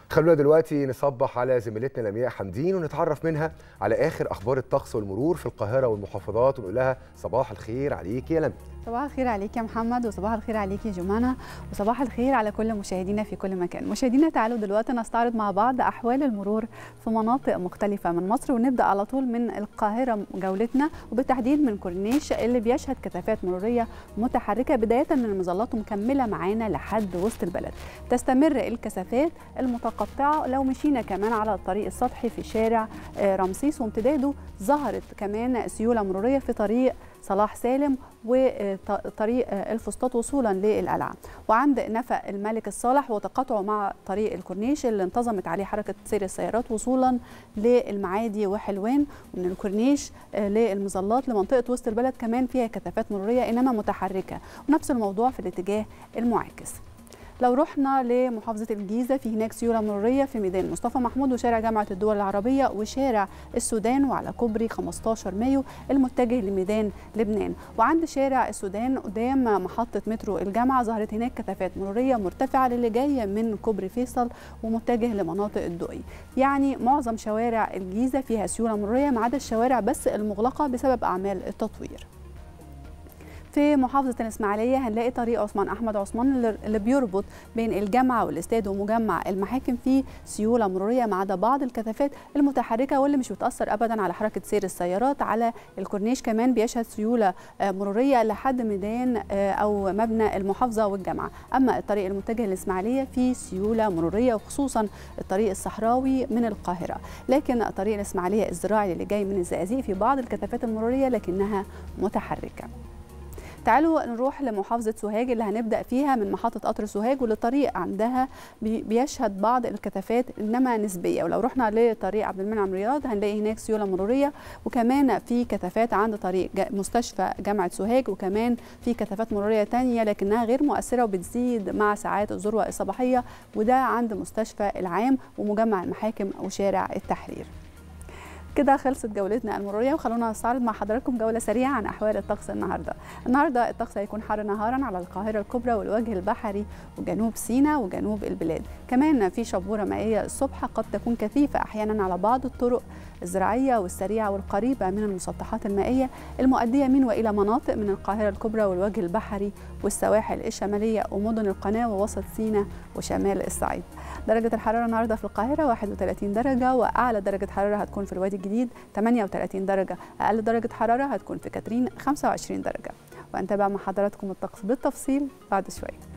خلونا دلوقتي نصبح على زميلتنا لمياء حمدين ونتعرف منها على اخر اخبار الطقس والمرور في القاهره والمحافظات ونقول لها صباح الخير عليك يا لمياء صباح الخير عليك يا محمد وصباح الخير عليك يا جمانة وصباح الخير على كل مشاهدينا في كل مكان مشاهدينا تعالوا دلوقتي نستعرض مع بعض أحوال المرور في مناطق مختلفة من مصر ونبدأ على طول من القاهرة جولتنا وبالتحديد من كورنيش اللي بيشهد كثافات مرورية متحركة بداية من المظلات ومكملة معانا لحد وسط البلد تستمر الكثافات المتقطعة لو مشينا كمان على الطريق السطحي في شارع رمسيس وامتداده ظهرت كمان سيولة مرورية في طريق صلاح سالم وطريق الفسطاط وصولا للقلعه وعند نفق الملك الصالح وتقاطعه مع طريق الكورنيش اللي انتظمت عليه حركه سير السيارات وصولا للمعادي وحلوان ومن الكورنيش للمظلات لمنطقه وسط البلد كمان فيها كثافات مروريه انما متحركه ونفس الموضوع في الاتجاه المعاكس لو رحنا لمحافظة الجيزة في هناك سيولة مرورية في ميدان مصطفى محمود وشارع جامعة الدول العربية وشارع السودان وعلى كوبري 15 مايو المتجه لميدان لبنان وعند شارع السودان قدام محطة مترو الجامعة ظهرت هناك كثافات مرورية مرتفعة للي جاية من كوبري فيصل ومتجه لمناطق الدقي يعني معظم شوارع الجيزة فيها سيولة مرورية ما عدا الشوارع بس المغلقة بسبب أعمال التطوير في محافظة الإسماعيلية هنلاقي طريق عثمان أحمد عثمان اللي بيربط بين الجامعة والاستاد ومجمع المحاكم فيه سيولة مرورية ما عدا بعض الكثافات المتحركة واللي مش بتأثر أبدا على حركة سير السيارات على الكورنيش كمان بيشهد سيولة مرورية لحد ميدان أو مبنى المحافظة والجامعة أما الطريق المتجه للإسماعيلية فيه سيولة مرورية وخصوصا الطريق الصحراوي من القاهرة لكن طريق الإسماعيلية الزراعي اللي جاي من الزقازيق في بعض الكثافات المرورية لكنها متحركة تعالوا نروح لمحافظة سوهاج اللي هنبدأ فيها من محطة قطر سوهاج واللي الطريق عندها بيشهد بعض الكثافات إنما نسبية ولو رحنا لطريق عبد المنعم رياض هنلاقي هناك سيولة مرورية وكمان في كثافات عند طريق مستشفى جامعة سوهاج وكمان في كثافات مرورية تانية لكنها غير مؤثرة وبتزيد مع ساعات الذروة الصباحية وده عند مستشفى العام ومجمع المحاكم وشارع التحرير كده خلصت جولتنا المروريه وخلونا نستعرض مع حضراتكم جوله سريعه عن احوال الطقس النهارده. النهارده الطقس هيكون حار نهارا على القاهره الكبرى والوجه البحري وجنوب سيناء وجنوب البلاد. كمان في شبوره مائيه الصبح قد تكون كثيفه احيانا على بعض الطرق الزراعيه والسريعه والقريبه من المسطحات المائيه المؤديه من والى مناطق من القاهره الكبرى والوجه البحري والسواحل الشماليه ومدن القناه ووسط سيناء وشمال الصعيد. درجه الحراره النهارده في القاهره 31 درجه واعلى درجه حراره هتكون في الوادي الجديد 38 درجة أقل درجة حرارة هتكون في كاترين 25 درجة وأنتابع مع حضراتكم الطقس بالتفصيل بعد شوية